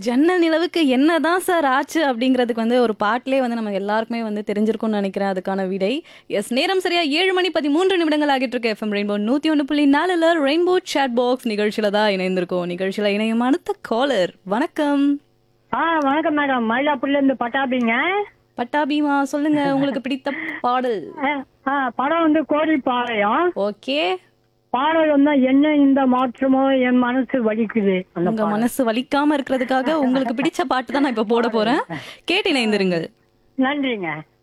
ஜன்னல் நிலவுக்கு என்னதான் சார் ஆச்சு அப்படிங்கிறதுக்கு வந்து ஒரு பாட்டிலே வந்து நம்ம எல்லாருக்குமே வந்து தெரிஞ்சிருக்கும்னு நினைக்கிறேன் அதுக்கான விடை எஸ் நேரம் சரியா ஏழு மணி பதிமூன்று நிமிடங்கள் ஆகிட்டு இருக்கு எஃப்எம் ரெயின்போ நூத்தி ஒன்று புள்ளி நாலுல ரெயின்போ சேட் பாக்ஸ் நிகழ்ச்சியில தான் இணைந்திருக்கோம் நிகழ்ச்சியில இணையும் அடுத்த காலர் வணக்கம் ஆ வணக்கம் மேடம் மயிலாப்பூர்ல இருந்து பட்டாபிங்க பட்டாபிமா சொல்லுங்க உங்களுக்கு பிடித்த பாடல் ஆ, ஆ படம் வந்து கோரிப்பாளையம் ஓகே பாடல் வந்து என்ன இந்த மாற்றமோ என் மனசு வலிக்குது அந்த உங்க மனசு வலிக்காம இருக்கிறதுக்காக உங்களுக்கு பிடிச்ச பாட்டு தான் நான் இப்ப போட போறேன் கேட்டு இணைந்திருங்கள் நன்றிங்க